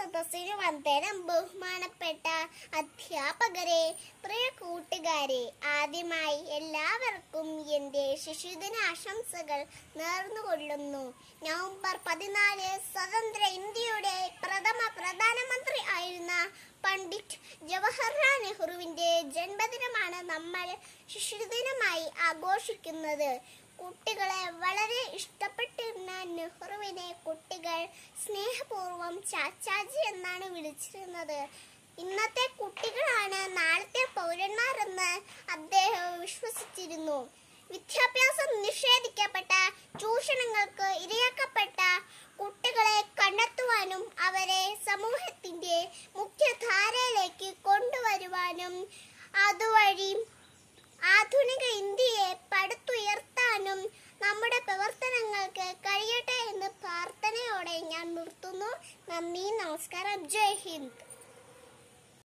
സദസ്സിന് വന്ദനം ബഹുമാനപ്പെട്ട അധ്യാപകരെ പ്രിയ കൂട്ടുകാരെ ആദ്യമായി എല്ലാവർക്കും എൻ്റെ ശിശുദിന ആശംസകൾ നേർന്നുകൊള്ളുന്നു നവംബർ പതിനാല് സ്വതന്ത്ര ഇന്ത്യയുടെ പ്രഥമ പ്രധാനമന്ത്രി ആയിരുന്ന പണ്ഡിറ്റ് ജവഹർലാൽ നെഹ്റുവിന്റെ ജന്മദിനമാണ് നമ്മൾ ശിശുദിനമായി ആഘോഷിക്കുന്നത് കുട്ടികളെ വളരെ ഇഷ്ടപ്പെട്ടിരുന്ന നെഹ്റുവിനെ കുട്ടികൾ സ്നേഹപൂർവ്വം ചാച്ചാജി എന്നാണ് വിളിച്ചിരുന്നത് ഇന്നത്തെ കുട്ടികളാണ് നാളത്തെ പൗരന്മാരെന്ന് അദ്ദേഹം വിശ്വസിച്ചിരുന്നു വിദ്യാഭ്യാസം നിഷേധിക്കപ്പെട്ട ചൂഷണങ്ങൾക്ക് ഇരയാക്കപ്പെട്ട കുട്ടികളെ കണ്ടെത്തുവാനും അവരെ സമൂഹത്തിന്റെ മുഖ്യധാരയിലേക്ക് കൊണ്ടുവരുവാനും അതുവഴി ആധുനിക ഇന്ത്യയെ പടുത്തുയർത്താനും നമ്മുടെ പ്രവർത്തനങ്ങൾക്ക് കഴിയട്ടെ എന്ന് പ്രാർത്ഥനയോടെ ഞാൻ നിർത്തുന്നു നന്ദി നമസ്കാരം ജയ് ഹിന്ദ്